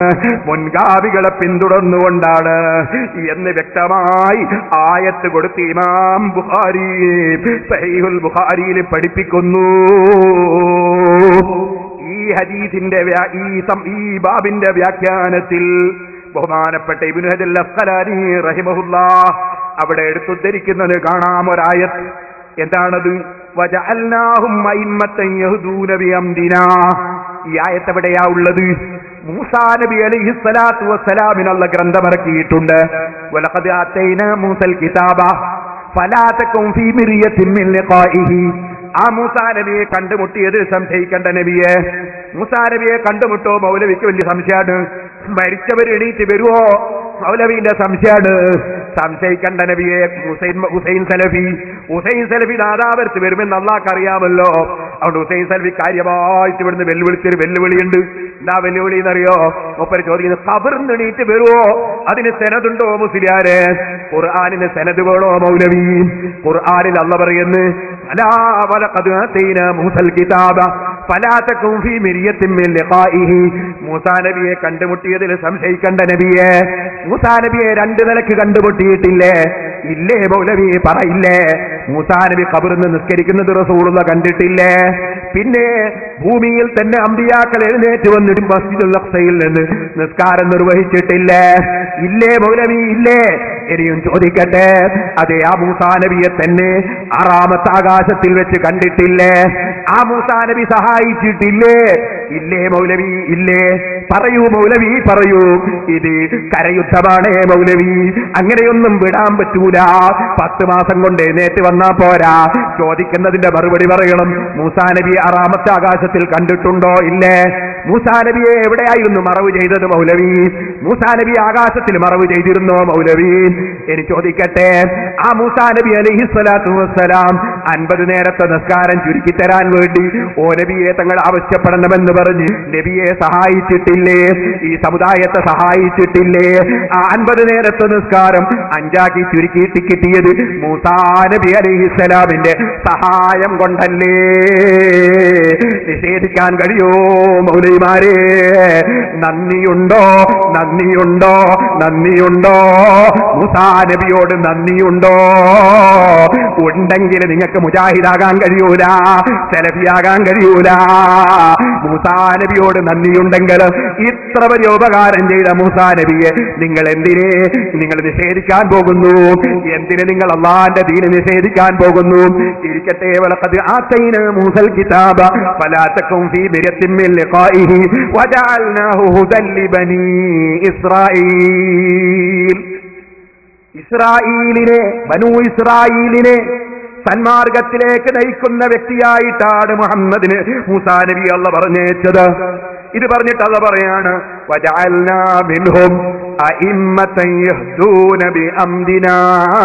മുൻഗാമികളെ പിന്തുടർന്നുകൊണ്ടാണ് എന്ന് വ്യക്തമായി ആയത്ത് കൊടുത്ത് ഇമാം ബുഖാരി സഹീഹുൽ ബുഖാരിയിൽ പഠിപ്പിക്കുന്നു ഈ ഹദീസിന്റെ വ്യാ- ഈ സം- ഈ ബാബിന്റെ വ്യാഖ്യാനത്തിൽ ബഹുമാനപ്പെട്ട ഇബ്നു ഹജൽ അസ്ഖലാനി റഹിമഹുല്ലാ അവിടെ എടുത്തുദ്ധരിക്കുന്നത് കാണാം ഒരായത്ത് എന്താണത് വജഅൽനാഹും അയിമ്മത്തൻ യഹ്ദൂന ബിഅംദിനാ ഈ ആയത്ത് എവിടെയാ ഉള്ളത് മൂസാ നബി അലൈഹി സ്വലാത്തു വസ്സലാമിനുള്ള ഗ്രന്ഥമിറക്കിയിട്ടുണ്ട് വലഖദ് ആതൈനാ മൂസൽ കിതാബ ഫലാ തകും ഫീ മിറിയത്തിൻ മിൻ ലിഖാഇഹി ആ മൂസാ നബിയെ കണ്ടുമുട്ടിയത് സംശയിക്കേണ്ട നബിയെ മൂസാ നബിയെ കണ്ടുമുട്ടോ മൗലവിക്ക് വലിയ സംശയമാണ് മരിച്ചവർ എണീറ്റ് വരുവോ മൗലവിന്റെ സംശയമാണ് സംശയിക്കേണ്ട നബിയെ ഹുസൈൻ ഹുസൈൻ സലഫി ഹുസൈൻ സലഫി നാദാപുരത്ത് വരുമെന്ന് അള്ളാഹ് അറിയാമല്ലോ അതുകൊണ്ട് ഹുസൈൻ സലഫി കാര്യമായിട്ട് ഇവിടുന്ന് വെല്ലുവിളിച്ചൊരു വെല്ലുവിളിയുണ്ട് എന്താ വെല്ലുവിളി എന്നറിയോ ഒപ്പര് ചോദിക്കുന്നത് കബറിന്ന് എണീറ്റ് വരുവോ അതിന് സെനതുണ്ടോ മുസ്ലിയാരെ ഖുർആാനിന് സെനത് വേണോ മൗലവി ഖുർആാനിൽ അല്ല പറയുന്നു അലാ വലഖദ് ആതൈനാ മൂസൽ കിതാബ ഫലാ തകും ഫീ മിരിയത്തിൻ മിൻ ലിഖാഇഹി മൂസാ നബിയെ കണ്ടുമുട്ടിയതിൽ സംശയിക്കേണ്ട നബിയെ മൂസാ നബിയെ രണ്ട് നിലക്ക് കണ്ടുമുട്ടിയിട്ടില്ലേ ഇല്ലേ മൗലവി പറയില്ലേ മൂസാ നബി ഖബറിന്ന് നിസ്കരിക്കുന്നത് റസൂലുള്ള കണ്ടിട്ടില്ലേ പിന്നെ ഭൂമിയിൽ തന്നെ അമ്പിയാക്കൾ എഴുന്നേറ്റ് വന്നിട്ട് മസ്ജിദുൽ അഖ്സയിൽ നിന്ന് നിസ്കാരം നിർവഹിച്ചിട്ടില്ലേ ഇല്ലേ മൗലവി ഇല്ലേ ഇനിയും ചോദിക്കട്ടെ അതെ ആ മൂസാ നബിയെ തന്നെ ആറാമത്തെ ആകാശത്തിൽ വെച്ച് കണ്ടിട്ടില്ലേ ആ മൂസാ നബി സഹായിച്ചിട്ടില്ലേ ഇല്ലേ മൗലവി ഇല്ലേ പറയൂ മൗലവി പറയൂ ഇത് കരയുദ്ധമാണേ മൗലവി അങ്ങനെയൊന്നും വിടാൻ പറ്റൂല പത്ത് മാസം കൊണ്ട് എഴുന്നേറ്റ് വന്നാ പോരാ ചോദിക്കുന്നതിന്റെ മറുപടി പറയണം മൂസാ നബി ആറാമത്തെ ആകാശത്തിൽ കണ്ടിട്ടുണ്ടോ ഇല്ലേ മൂസാ നബിയെ എവിടെയായിരുന്നു മറവ് ചെയ്തത് മൗലവി മൂസാ നബി ആകാശത്തിൽ മറവ് ചെയ്തിരുന്നോ മൗലവി എനിക്ക് ചോദിക്കട്ടെ ആ മൂസാ നബി അലൈഹി സ്വലാത്തു വസ്സലാം അൻപത് നേരത്തെ നിസ്കാരം ചുരുക്കി തരാൻ വേണ്ടി ഓ നബിയെ തങ്ങൾ ആവശ്യപ്പെടണമെന്ന് പറഞ്ഞ് നബിയെ സഹായിച്ചിട്ടില്ലേ ഈ സമുദായത്തെ സഹായിച്ചിട്ടില്ലേ ആ അൻപത് നേരത്തെ നിസ്കാരം അഞ്ചാക്കി ചുരുക്കിയിട്ട് കിട്ടിയത് മൂസാ നബി അലൈഹി സ്വലാമിന്റെ സഹായം കൊണ്ടല്ലേ നിഷേധിക്കാൻ കഴിയോ മൗലൈമാരെ നന്ദിയുണ്ടോ നന്ദിയുണ്ടോ നന്ദിയുണ്ടോ മൂസാ നബിയോട് നന്ദിയുണ്ടോ ഉണ്ടെങ്കിൽ നിങ്ങൾക്ക് മുജാഹിദാകാൻ കഴിയൂല സെലഫിയാകാൻ കഴിയൂല മൂസാ നബിയോട് നന്ദിയുണ്ടെങ്കിൽ ഇത്ര വലിയ ഉപകാരം ചെയ്ത മൂസാ നബിയെ നിങ്ങൾ എന്തിനെ നിങ്ങൾ നിഷേധിക്കാൻ പോകുന്നു എന്തിന് നിങ്ങൾ അള്ളാന്റെ ദീന് നിഷേധിക്കാൻ പോകുന്നു ഇരിക്കട്ടെ വളക്കത് ആത്തൈന മൂസൽ കിതാബ ഫലാത്തക്കും ഫീ മിരത്തിൻ മിൻ ലിഖാഇഹി വജഅൽനാഹു ഹുദൻ ലിബനീ ഇസ്രായീൽ ഇസ്രായേലിനെ ബനു ഇസ്രായേലിനെ സന്മാർഗത്തിലേക്ക് നയിക്കുന്ന വ്യക്തിയായിട്ടാണ് മുഹമ്മദിന് മൂസാ നബി അല്ല പറഞ്ഞേച്ചത് ഇത് പറഞ്ഞിട്ട് അല്ല പറയാണ് വജഅൽനാ മിൻഹും അഇമ്മത്തൻ യഹ്ദൂന ബിഅംദിനാ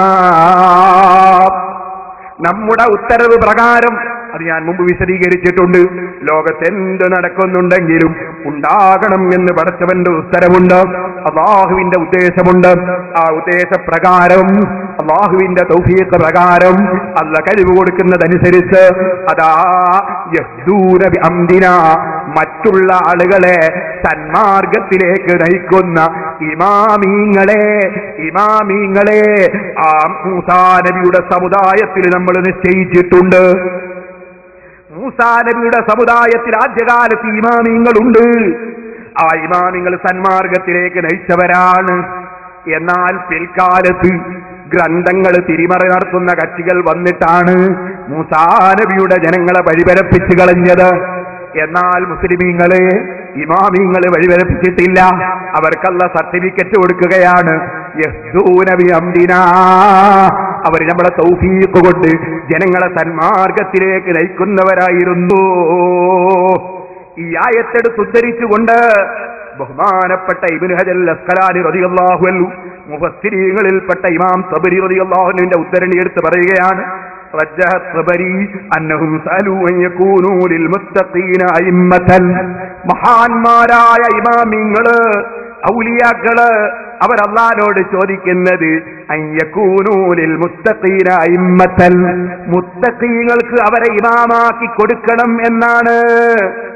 നമ്മുടെ ഉത്തരവ് പ്രകാരം അത് ഞാൻ മുമ്പ് വിശദീകരിച്ചിട്ടുണ്ട് ലോകത്ത് എന്ത് നടക്കുന്നുണ്ടെങ്കിലും ഉണ്ടാകണം എന്ന് പടച്ചവന്റെ ഉത്തരവുണ്ട് അള്ളാഹുവിന്റെ ഉദ്ദേശമുണ്ട് ആ ഉദ്ദേശപ്രകാരം അള്ളാഹുവിന്റെ തൗഫീഖ് പ്രകാരം അല്ല കഴിവ് കൊടുക്കുന്നതനുസരിച്ച് അതാ യഹ്ദൂന ബിഅംദിന മറ്റുള്ള ആളുകളെ സന്മാർഗത്തിലേക്ക് നയിക്കുന്ന ഇമാമീങ്ങളെ ഇമാമീങ്ങളെ ആ മൂസാ നബിയുടെ സമുദായത്തിൽ നമ്മൾ നിശ്ചയിച്ചിട്ടുണ്ട് മൂസാ നബിയുടെ സമുദായത്തിൽ ആദ്യകാലത്ത് ഇമാമിങ്ങളുണ്ട് ആ ഇമാമിങ്ങൾ സന്മാർഗത്തിലേക്ക് നയിച്ചവരാണ് എന്നാൽ പിൽക്കാലത്ത് ഗ്രന്ഥങ്ങൾ തിരിമറി നടത്തുന്ന കക്ഷികൾ വന്നിട്ടാണ് മൂസാ നബിയുടെ ജനങ്ങളെ വഴിപരപ്പിച്ചു കളഞ്ഞത് എന്നാൽ മുസ്ലിമീങ്ങളെ ഇമാമിങ്ങള് വഴിപരപ്പിച്ചിട്ടില്ല അവർക്കല്ല സർട്ടിഫിക്കറ്റ് കൊടുക്കുകയാണ് യഹ്ദൂന ബിഅംദിനാ. അവർ നമ്മളെ തൗഫീഖ് കൊണ്ട് ജനങ്ങളെ സന്മാർഗത്തിലേക്ക് നയിക്കുന്നവരായിരുന്നു ഈ ആയത്തെടുത്ത് ഉദ്ധരിച്ചുകൊണ്ട് ബഹുമാനപ്പെട്ട ഇബ്നു ഹജൽ അസ്കലാനി റളിയല്ലാഹു അൻഹു മുഫസ്സിരീങ്ങളിൽപ്പെട്ട ഇമാം സബരി റളിയല്ലാഹുവിന്റെ ഉദ്ധരണി എടുത്ത് പറയുകയാണ് رجح الطبري أنهم سألوا أن يكونوا للمتقين أئمة മഹാന്മാരായ ഇമാമിങ്ങള് ഔലിയാക്കള് അവർ അള്ളഹാനോട് ചോദിക്കുന്നത് അയ്യക്കൂനൂലിൽ മുത്തഖീന അയിമ്മത്തൽ മുത്തഖീങ്ങൾക്ക് അവരെ ഇമാമാക്കി കൊടുക്കണം എന്നാണ്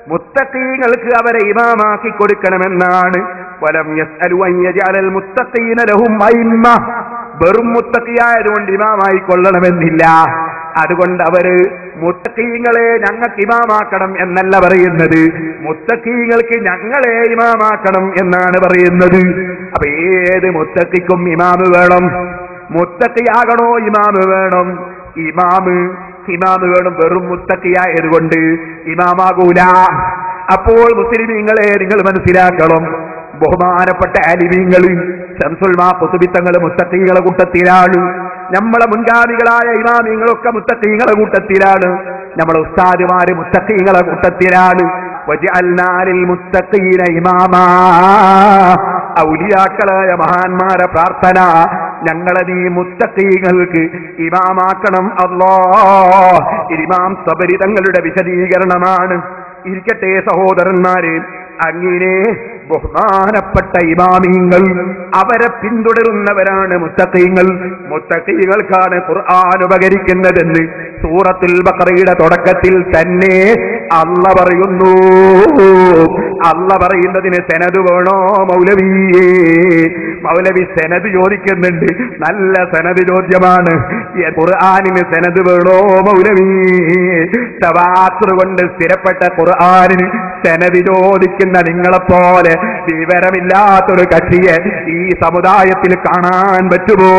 മുത്തക്കീങ്ങൾക്ക് അവരെ ഇമാമാക്കി കൊടുക്കണമെന്നാണ് വലം യസ്അലു അൻ യജഅലൽ മുത്തഖീന ലഹും അയിമ്മ വെറും മുത്തക്കിയായതുകൊണ്ട് ഇമാമായി കൊള്ളണമെന്നില്ല അതുകൊണ്ട് അവര് മുത്തക്കീങ്ങളെ ഞങ്ങൾക്ക് ഇമാമാക്കണം എന്നല്ല പറയുന്നത് മുത്തക്കീങ്ങൾക്ക് ഞങ്ങളെ ഇമാമാക്കണം എന്നാണ് പറയുന്നത് അപ്പൊ ഏത് മുത്തക്കിക്കും ഇമാമ് വേണം മുത്തക്കിയാകണോ ഇമാമ് വേണം ഇമാമ് ഇമാമ് വേണം വെറും മുത്തക്കിയായതുകൊണ്ട് ഇമാമാകൂല അപ്പോൾ മുസ്ലിമീങ്ങളെ നിങ്ങൾ മനസ്സിലാക്കണം ബഹുമാനപ്പെട്ട അലിമീങ്ങൾ ശംസുൽമാ കുത്തുബിത്തങ്ങൾ മുത്തക്കീങ്ങളെ കൂട്ടത്തിലാണ് നമ്മളെ മുൻഗാമികളായ ഇമാമിങ്ങളൊക്കെ മുത്തക്കീങ്ങളെ കൂട്ടത്തിലാണ് നമ്മളെ ഉസ്താദുമാര് മുത്തക്കീങ്ങളെ കൂട്ടത്തിലാണ് വജഅൽനാലിൽ മുത്തഖീന ഇമാമാ ഔലിയാക്കളായ മഹാന്മാരെ പ്രാർത്ഥന ഞങ്ങളെ നീ മുത്തഖീങ്ങൾക്ക് ഇമാമാക്കണം അല്ലോ ഇമാം സബരി തങ്ങളുടെ വിശദീകരണമാണ് ഇരിക്കട്ടെ സഹോദരന്മാരെ അങ്ങനെ ബഹുമാനപ്പെട്ട ഇമാമിങ്ങൾ അവരെ പിന്തുടരുന്നവരാണ് മുത്തഖീങ്ങൾ മുത്തഖീകൾക്കാണ് ഖുർആൻ ഉപകരിക്കുന്നതെന്ന് സൂറത്തുൽ ബഖറയുടെ തുടക്കത്തിൽ തന്നെ അല്ല പറയുന്നു അല്ല പറയുന്നതിന് സെനത് വേണോ മൗലവിയേ മൗലവി സെനത് ചോദിക്കുന്നുണ്ട് നല്ല സെനത് ചോദ്യമാണ് ഈ ഖുർആനിന് സെനത് വേണോ മൗലവി തവാത്ര കൊണ്ട് സ്ഥിരപ്പെട്ട ഖുർആനിന് സെനത് ചോദിക്കുന്ന നിങ്ങളെപ്പോലെ വിവരമില്ലാത്തൊരു കക്ഷിയെ ഈ സമുദായത്തിൽ കാണാൻ പറ്റുമോ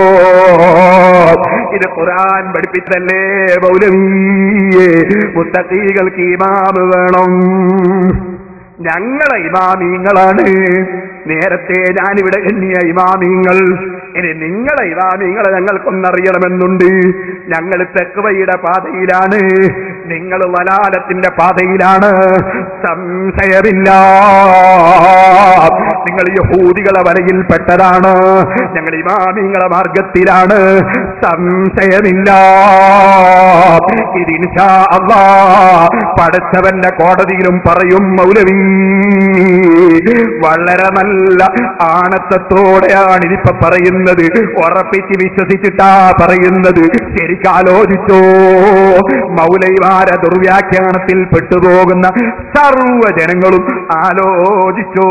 ഇത് ഖുർആൻ പഠിപ്പിച്ചല്ലേ മൗലവിയെ മുത്തഖീകൾക്ക് ഇമാമ് വേണം ഞങ്ങളെ ഇമാമീങ്ങളാണ് നേരത്തെ ഞാനിവിടെ എണ്ണിയ ഇമാമീങ്ങൾ ഇനി നിങ്ങളെ ഇമാമീങ്ങളെ ഞങ്ങൾക്കൊന്നറിയണമെന്നുണ്ട് ഞങ്ങൾ തെക്കുവയുടെ പാതയിലാണ് നിങ്ങൾ വലാലത്തിന്റെ പാതയിലാണ് സംശയമില്ല നിങ്ങൾ യഹൂദികളെ വലയിൽപ്പെട്ടതാണ് ഞങ്ങൾ ഇമാമിങ്ങളെ മാർഗത്തിലാണ് സംശയമില്ല ഇതിൻഷാ അള്ളാ പടച്ചവന്റെ കോടതിയിലും പറയും മൗലവി വളരെ നല്ല ആണത്തത്തോടെയാണ് ഇതിപ്പോ പറയുന്നത് ഉറപ്പിച്ച് വിശ്വസിച്ചിട്ടാ പറയുന്നത് ശരിക്കാലോചിച്ചോ മൗലൈമാര ദുർവ്യാഖ്യാനത്തിൽ പെട്ടുപോകുന്ന സർവ ജനങ്ങളും ആലോചിച്ചോ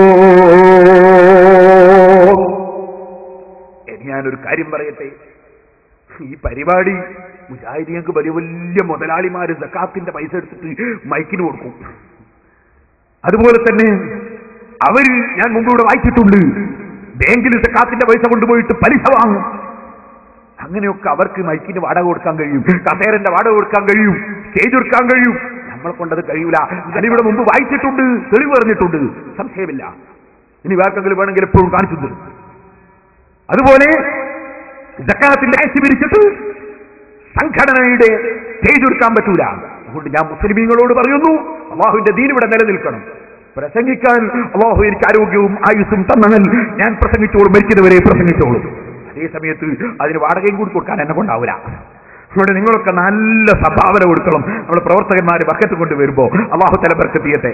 ഇനി ഞാനൊരു കാര്യം പറയട്ടെ ഈ പരിപാടി മുജാഹിദിയങ്ങൾക്ക് വലിയ വലിയ മുതലാളിമാര് സക്കാത്തിന്റെ പൈസ എടുത്തിട്ട് മൈക്കിന് കൊടുക്കും അതുപോലെ തന്നെ അവര് ഞാൻ മുമ്പ് ഇവിടെ വായിച്ചിട്ടുണ്ട് ബാങ്കിൽ സക്കാത്തിന്റെ പൈസ കൊണ്ടുപോയിട്ട് പലിശ വാങ്ങും അങ്ങനെയൊക്കെ അവർക്ക് മൈക്കിന് വാടക കൊടുക്കാൻ കഴിയും കസേരന്റെ വാടക കൊടുക്കാൻ കഴിയും സ്റ്റേജ് കൊടുക്കാൻ കഴിയും നമ്മളെ കൊണ്ടത് കഴിയൂല ഞാനിവിടെ മുമ്പ് വായിച്ചിട്ടുണ്ട് തെളിവ് പറഞ്ഞിട്ടുണ്ട് സംശയമില്ല ഇനി വേർക്കെങ്കിലും വേണമെങ്കിൽ എപ്പോഴും കാണിച്ചു തരും അതുപോലെ ജക്കാത്തിന്റെ ആഴ്ച പിരിച്ചിട്ട് സംഘടനയുടെ സ്റ്റേജ് എടുക്കാൻ പറ്റൂല അതുകൊണ്ട് ഞാൻ മുസ്ലിമീങ്ങളോട് പറയുന്നു അള്ളാഹുവിന്റെ ദീൻ ഇവിടെ നിലനിൽക്കണം പ്രസംഗിക്കാൻ അള്ളാഹു എനിക്ക് ആരോഗ്യവും ആയുസ്സും തന്നാൽ ഞാൻ പ്രസംഗിച്ചോളും മരിക്കുന്നവരെ പ്രസംഗിച്ചോളും അതേ സമയത്ത് അതിന് വാടകയും കൂടി കൊടുക്കാൻ എന്നെ കൊണ്ടാവില്ല അതുകൊണ്ട് നിങ്ങളൊക്കെ നല്ല സംഭാവന കൊടുക്കണം നമ്മൾ പ്രവർത്തകന്മാര് ബക്കറ്റ് കൊണ്ട് വരുമ്പോ അള്ളാഹു തല ബർക്കെത്തിയട്ടെ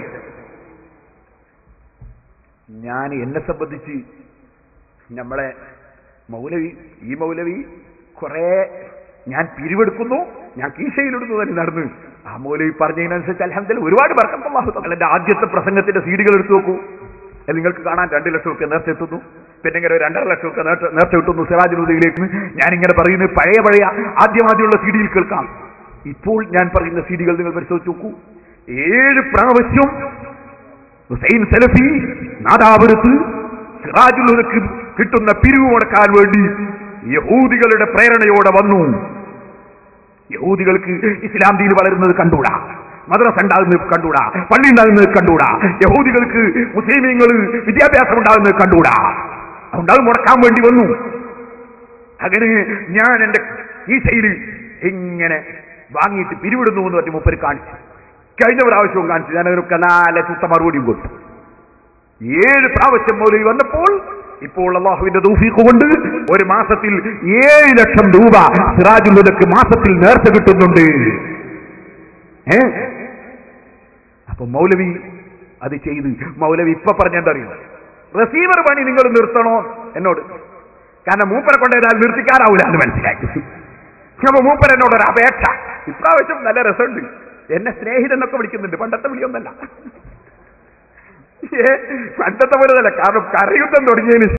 ഞാൻ എന്നെ സംബന്ധിച്ച് നമ്മളെ മൗലവി ഈ മൗലവി കുറെ ഞാൻ പിരിവെടുക്കുന്നു ഞാൻ കീശയിലിടുന്നു തന്നെ നടന്ന് ആ മൗലവി പറഞ്ഞതിനനുസരിച്ച് അലഹമ്മദില്ല ഒരുപാട് ബർക്കത്ത് അള്ളാഹു തആല. എന്റെ ആദ്യത്തെ പ്രസംഗത്തിന്റെ സീഡികൾ എടുത്തു നോക്കൂ അത് നിങ്ങൾക്ക് കാണാൻ രണ്ട് ലക്ഷം ഒക്കെ നേർച്ച എത്തുന്നു പിന്നെ ഇങ്ങനെ ഒരു രണ്ടര ലക്ഷം ഒക്കെ നേർച്ച നേർച്ച കിട്ടുന്നു സിറാജുദ്ദീനിലേക്ക് ഞാനിങ്ങനെ പറയുന്നത് പഴയ പഴയ ആദ്യമാദ്യമുള്ള സീഡിയിൽ കേൾക്കാം ഇപ്പോൾ ഞാൻ പറയുന്ന സീഡികൾ നിങ്ങൾ പരിശോധിച്ച് നോക്കൂ ഏഴ് പ്രാവശ്യം ഹുസൈൻ സലഫി നാദാപുരത്ത് സിറാജുലുക്ക് കിട്ടുന്ന പിരിവ് മുടക്കാൻ വേണ്ടി യഹൂദികളുടെ പ്രേരണയോടെ വന്നു യഹൂദികൾക്ക് ഇസ്ലാം ദീൻ വളരുന്നത് കണ്ടൂടാ മദ്രസ ഉണ്ടാകുന്നത് കണ്ടൂടാ പള്ളി ഉണ്ടാകുന്നത് കണ്ടൂടാ യഹൂദികൾക്ക് മുസ്ലിമീങ്ങൾ വിദ്യാഭ്യാസം ഉണ്ടാകുന്നത് കണ്ടൂടാ അതുകൊണ്ട് അത് മുടക്കാൻ വേണ്ടി വന്നു അങ്ങനെ ഞാൻ എന്റെ കീശയിൽ ഇങ്ങനെ വാങ്ങിയിട്ട് പിരിവിടുന്നു എന്ന് പറഞ്ഞ് മുപ്പര് കാണിച്ചു കഴിഞ്ഞ പ്രാവശ്യവും കാണിച്ചു ഞാൻ അതിനൊക്കെ നാല് ചുത്ത മറുപടിയും കൊടുത്തു ഏഴ് പ്രാവശ്യം മൗലവി വന്നപ്പോൾ ഇപ്പോൾ അള്ളാഹുവിന്റെ ദൂഫീഖ് കൊണ്ട് ഒരു മാസത്തിൽ ഏഴ് ലക്ഷം രൂപ സിറാജുല്ലക്ക് മാസത്തിൽ നേർച്ച കിട്ടുന്നുണ്ട് ഏ അപ്പൊ മൗലവി അത് ചെയ്ത് മൗലവി ഇപ്പൊ പറഞ്ഞെന്തറിയോ റിസീവർ പണി നിങ്ങൾ നിർത്തണോ എന്നോട് കാരണം മൂപ്പരെ കൊണ്ടേതാൽ നിർത്തിക്കാറാവൂല എന്ന് മനസ്സിലാക്കി അപ്പൊ മൂപ്പർ എന്നോട് ഒരു അപേക്ഷ ഇപ്രാവശ്യം നല്ല രസമുണ്ട് എന്നെ സ്നേഹിതൻ എന്നൊക്കെ വിളിക്കുന്നുണ്ട് പണ്ടത്തെ വിളിയൊന്നല്ല ഏ, പണ്ടത്തെ പോലെ തന്നെ കാരണം കരയുദ്ധം തുടങ്ങിയതിന്